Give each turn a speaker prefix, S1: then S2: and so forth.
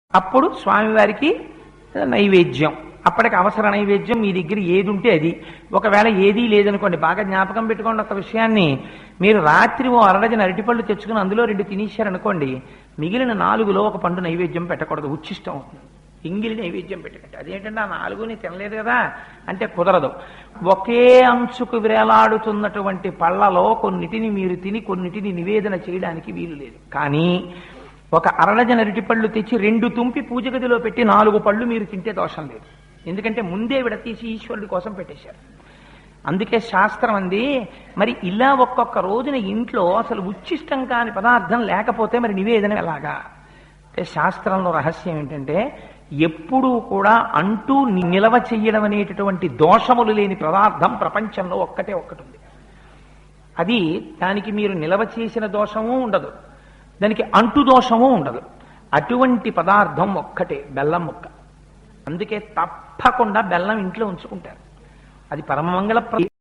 S1: అప్పుడు స్వామివారికి నైవేద్యం అప్పటికి అవసర నైవేద్యం మీ దగ్గర ఏది ఉంటే అది ఒకవేళ ఏదీ లేదనుకోండి బాగా జ్ఞాపకం పెట్టుకోండి ఒక విషయాన్ని మీరు రాత్రి ఓ అరడజన అరటిపళ్ళు తెచ్చుకుని అందులో రెండు తినేశారనుకోండి మిగిలిన నాలుగులో ఒక పండు నైవేద్యం పెట్టకూడదు ఉచ్చిష్టం అవుతుంది ఎంగిలి నైవేద్యం పెట్టకండి అదేంటంటే ఆ నాలుగుని తినలేదు కదా అంటే కుదరదు ఒకే అంచుకు వేలాడుతున్నటువంటి పళ్ళలో కొన్నిటిని మీరు తిని కొన్నిటిని నివేదన చేయడానికి వీలు లేదు కానీ ఒక అరడజన అరటిపళ్ళు తెచ్చి రెండు తుంపి పూజ గదిలో పెట్టి నాలుగు పళ్ళు మీరు తింటే దోషం లేదు ఎందుకంటే ముందే విడతీసి ఈశ్వరుడి కోసం పెట్టేశారు అందుకే శాస్త్రం అంది మరి ఇలా ఒక్కొక్క రోజున ఇంట్లో అసలు ఉచ్చిష్టం కాని పదార్థం లేకపోతే మరి నివేదన ఎలాగా అంటే శాస్త్రంలో రహస్యం ఏంటంటే ఎప్పుడూ కూడా అంటూ నిలవ చెయ్యడం అనేటటువంటి దోషములు లేని పదార్థం ప్రపంచంలో ఒక్కటే ఒక్కటి ఉంది అది దానికి మీరు నిలవ చేసిన దోషము ఉండదు దానికి అంటు దోషము ఉండదు అటువంటి పదార్థం ఒక్కటే బెల్లం ముక్క అందుకే తప్పకుండా బెల్లం ఇంట్లో ఉంచుకుంటారు అది పరమమంగళ